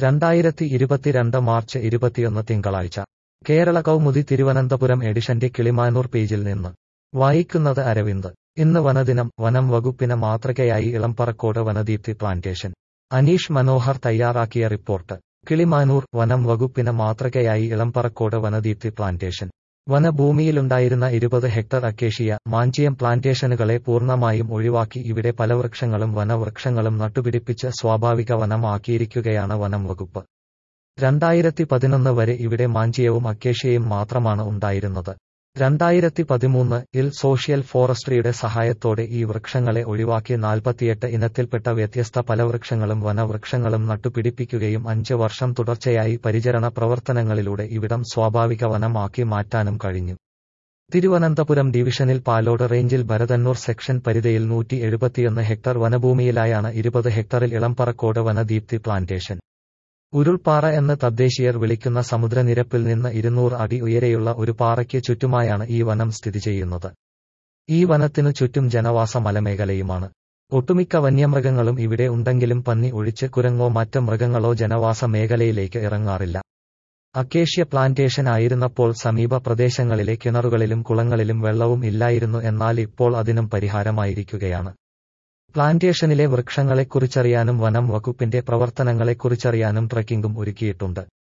രണ്ടായിരത്തി ഇരുപത്തിരണ്ട് മാർച്ച് ഇരുപത്തിയൊന്ന് തിങ്കളാഴ്ച കേരള കൗമുദി തിരുവനന്തപുരം എഡിഷന്റെ കിളിമാനൂർ പേജിൽ നിന്ന് വായിക്കുന്നത് അരവിന്ദ് ഇന്ന് വനദിനം വനം വകുപ്പിന് മാതൃകയായി ഇളംപറക്കോട് വനദീപ്തി പ്ലാന്റേഷൻ അനീഷ് മനോഹർ തയ്യാറാക്കിയ റിപ്പോർട്ട് കിളിമാനൂർ വനം വകുപ്പിന് മാതൃകയായി ഇളംപറക്കോട് വനദീപ്തി പ്ലാന്റേഷൻ വനഭൂമിയിലുണ്ടായിരുന്ന ഇരുപത് ഹെക്ടർ അക്കേഷ്യ മാഞ്ചിയം പ്ലാന്റേഷനുകളെ പൂർണ്ണമായും ഒഴിവാക്കി ഇവിടെ പല വൃക്ഷങ്ങളും വനവൃക്ഷങ്ങളും നട്ടുപിടിപ്പിച്ച് സ്വാഭാവിക വനം ആക്കിയിരിക്കുകയാണ് വനം വകുപ്പ് രണ്ടായിരത്തി പതിനൊന്ന് വരെ ഇവിടെ മാഞ്ചിയവും അക്കേഷ്യയും മാത്രമാണ് ഉണ്ടായിരുന്നത് രണ്ടായിരത്തി പതിമൂന്ന് ഇൽ സോഷ്യൽ ഫോറസ്ട്രിയുടെ സഹായത്തോടെ ഈ വൃക്ഷങ്ങളെ ഒഴിവാക്കി നാൽപ്പത്തിയെട്ട് ഇനത്തിൽപ്പെട്ട വ്യത്യസ്ത പലവൃക്ഷങ്ങളും വനവൃക്ഷങ്ങളും നട്ടുപിടിപ്പിക്കുകയും അഞ്ച് വർഷം തുടർച്ചയായി പരിചരണ പ്രവർത്തനങ്ങളിലൂടെ ഇവിടം സ്വാഭാവിക വനം ആക്കി മാറ്റാനും കഴിഞ്ഞു തിരുവനന്തപുരം ഡിവിഷനിൽ പാലോട് റേഞ്ചിൽ ഭരതന്നൂർ സെക്ഷൻ പരിധിയിൽ നൂറ്റി എഴുപത്തിയൊന്ന് ഹെക്ടർ വനഭൂമിയിലായാണ് ഇരുപത് ഹെക്ടറിൽ ഇളംപറക്കോട് വനദീപ്തി പ്ലാന്റേഷൻ ഉരുൾപ്പാറ എന്ന് തദ്ദേശീയർ വിളിക്കുന്ന സമുദ്രനിരപ്പിൽ നിന്ന് ഇരുന്നൂറ് അടി ഉയരെയുള്ള ഒരു പാറയ്ക്ക് ചുറ്റുമായാണ് ഈ വനം സ്ഥിതി ചെയ്യുന്നത് ഈ വനത്തിനു ചുറ്റും ജനവാസ മലമേഖലയുമാണ് ഒട്ടുമിക്ക വന്യമൃഗങ്ങളും ഇവിടെ ഉണ്ടെങ്കിലും പന്നി ഒഴിച്ച് കുരങ്ങോ മറ്റ് മൃഗങ്ങളോ ജനവാസ മേഖലയിലേക്ക് ഇറങ്ങാറില്ല അക്കേഷ്യ പ്ലാന്റേഷൻ ആയിരുന്നപ്പോൾ സമീപ പ്രദേശങ്ങളിലെ കിണറുകളിലും കുളങ്ങളിലും വെള്ളവും ഇല്ലായിരുന്നു എന്നാൽ ഇപ്പോൾ അതിനും പരിഹാരമായിരിക്കുകയാണ് പ്ലാന്റേഷനിലെ വൃക്ഷങ്ങളെക്കുറിച്ചറിയാനും വനം വകുപ്പിന്റെ പ്രവർത്തനങ്ങളെക്കുറിച്ചറിയാനും ട്രക്കിംഗും ഒരുക്കിയിട്ടുണ്ട്